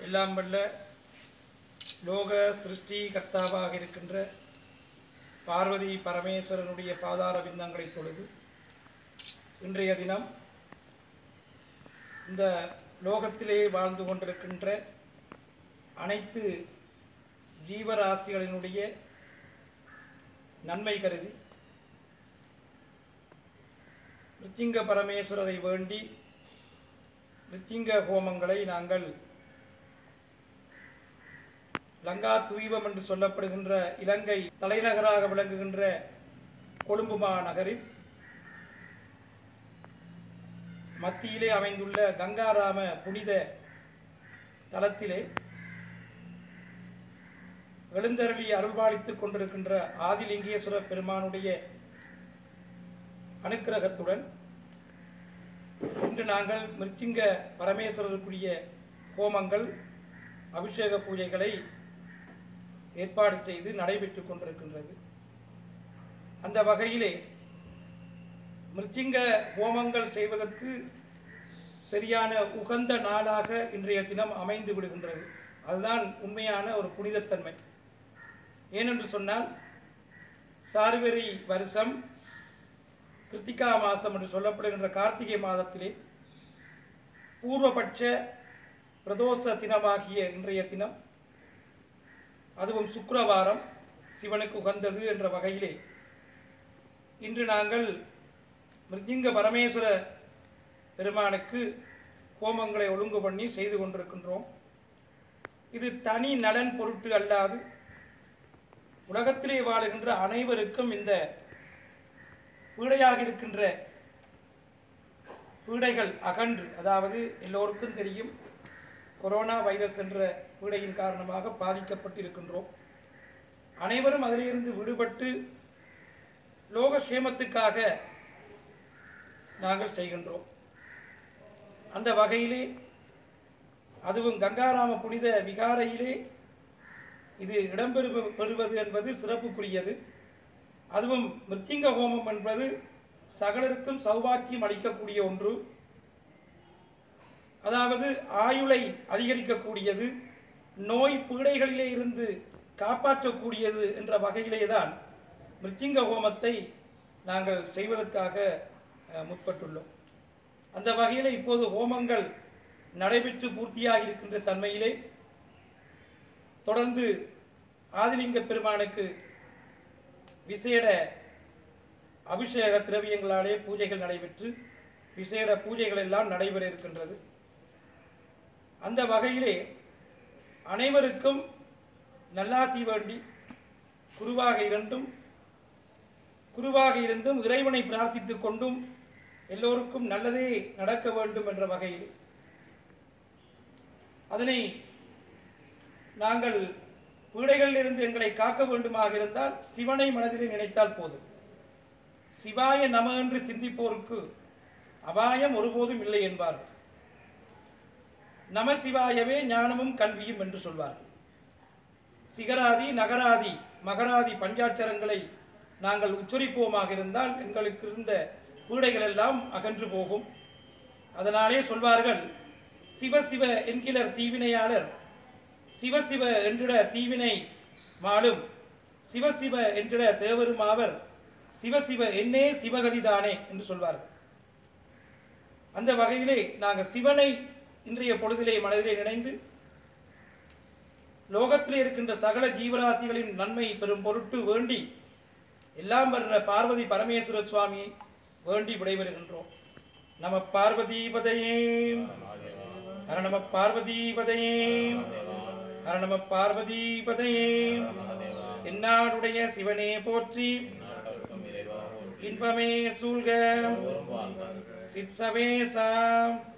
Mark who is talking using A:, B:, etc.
A: எல்லாம் வல்ல லோக சிருஷ்டி கர்த்தாவாக இருக்கின்ற பார்வதி பரமேஸ்வரனுடைய பாதார பிந்தங்களை தொழுது இன்றைய தினம் இந்த லோகத்திலே வாழ்ந்து கொண்டிருக்கின்ற அனைத்து ஜீவராசிகளினுடைய நன்மை கருதி ரிச்சிங்க பரமேஸ்வரரை வேண்டி ரிச்சிங்க ஹோமங்களை நாங்கள் லங்கா துவீபம் என்று சொல்லப்படுகின்ற இலங்கை தலைநகராக விளங்குகின்ற கொழும்பு மாநகரில் மத்தியிலே அமைந்துள்ள கங்காராம புனித தலத்திலே எழுந்தருளி அருள்பாலித்துக் கொண்டிருக்கின்ற ஆதிலிங்கேஸ்வர பெருமானுடைய அனுக்கிரகத்துடன் இன்று நாங்கள் மிருச்சிங்க பரமேஸ்வரருக்குரிய ஹோமங்கள் அபிஷேக பூஜைகளை ஏற்பாடு செய்து நடைபெற்றுக் கொண்டிருக்கின்றது அந்த வகையிலே மிருச்சிங்க ஹோமங்கள் செய்வதற்கு சரியான உகந்த நாளாக இன்றைய தினம் அமைந்து விடுகின்றது அதுதான் உண்மையான ஒரு புனிதத்தன்மை ஏனென்று சொன்னால் சார்வரி வருஷம் கிருத்திகா மாதம் என்று சொல்லப்படுகின்ற கார்த்திகை மாதத்திலே பூர்வபட்ச பிரதோஷ தினமாகிய இன்றைய தினம் அதுவும் சுக்கிரவாரம் சிவனுக்கு உகந்தது என்ற வகையிலே இன்று நாங்கள் மிருத்யுங்க பரமேஸ்வர பெருமானுக்கு ஹோமங்களை ஒழுங்கு பண்ணி செய்து கொண்டிருக்கின்றோம் இது தனி நலன் பொருட்டு அல்லாது உலகத்திலே வாழுகின்ற அனைவருக்கும் இந்த பீடையாக இருக்கின்ற பீடைகள் அகன்று அதாவது எல்லோருக்கும் தெரியும் கொரோனா வைரஸ் என்ற பீடையின் காரணமாக பாதிக்கப்பட்டிருக்கின்றோம் அனைவரும் அதிலிருந்து விடுபட்டு லோக சேமத்துக்காக நாங்கள் செய்கின்றோம் அந்த வகையிலே அதுவும் கங்காராம புனித விகாரையிலே இது இடம்பெறு பெறுவது என்பது சிறப்புக்குரியது அதுவும் மிருத்திங்க ஹோமம் என்பது சகலருக்கும் சௌபாக்கியம் அளிக்கக்கூடிய ஒன்று அதாவது ஆயுளை அதிகரிக்கக்கூடியது நோய் பீடைகளிலே இருந்து காப்பாற்றக்கூடியது என்ற வகையிலே தான் மிருத்திங்க ஹோமத்தை நாங்கள் செய்வதற்காக அஹ், முற்பட்டுள்ளோம் அந்த வகையில் இப்போது ஹோமங்கள் நடைபெற்று பூர்த்தியாக இருக்கின்ற தன்மையிலே தொடர்ந்து ஆதிலிங்க பெருமானுக்கு விசேட அபிஷேக திரவியங்களாலே பூஜைகள் நடைபெற்று விசேட பூஜைகள் எல்லாம் நடைபெற இருக்கின்றது அந்த வகையிலே அனைவருக்கும் நல்லாசி வேண்டி குருவாக இருந்தும் குருவாக இருந்தும் இறைவனை பிரார்த்தித்துக் கொண்டும் எல்லோருக்கும் நல்லதே நடக்க வேண்டும் என்ற வகையில் அதனை நாங்கள் பீடைகளிலிருந்து எங்களை காக்க வேண்டுமாக இருந்தால் சிவனை மனதிலே நினைத்தால் போதும் சிவாய நம என்று சிந்திப்போருக்கு அபாயம் ஒருபோதும் இல்லை என்பார்கள் நம சிவாயவே ஞானமும் கல்வியும் என்று சொல்வார்கள் சிகராதி நகராதி மகராதி பஞ்சாட்சரங்களை நாங்கள் உச்சரிப்போமாக இருந்தால் எங்களுக்கு இருந்த பீடைகள் எல்லாம் அகன்று போகும் அதனாலே சொல்வார்கள் சிவ சிவ என்கிற தீவினையாளர் சிவசிவ என்றிட தீவினை மாலும் சிவசிவ என்றிட தேவருமாவர் சிவசிவ என்னே சிவகதிதானே என்று சொல்வார்கள் அந்த வகையிலே நாங்கள் சிவனை இன்றைய பொழுதிலே மனதிலே நினைந்து லோகத்திலே இருக்கின்ற சகல ஜீவராசிகளின் நன்மை பெறும் பொருட்டு வேண்டி எல்லாம் வர்ற பார்வதி பரமேஸ்வர சுவாமியை வேண்டி விடைபெறுகின்றோம் நம பார்வதிபதையே ஹர நம பார்வதிபதையே ஹர நம பார்வதிபதையே தென்னாடுடைய சிவனே போற்றி இன்பமே சூழ்க சிற்சவேசா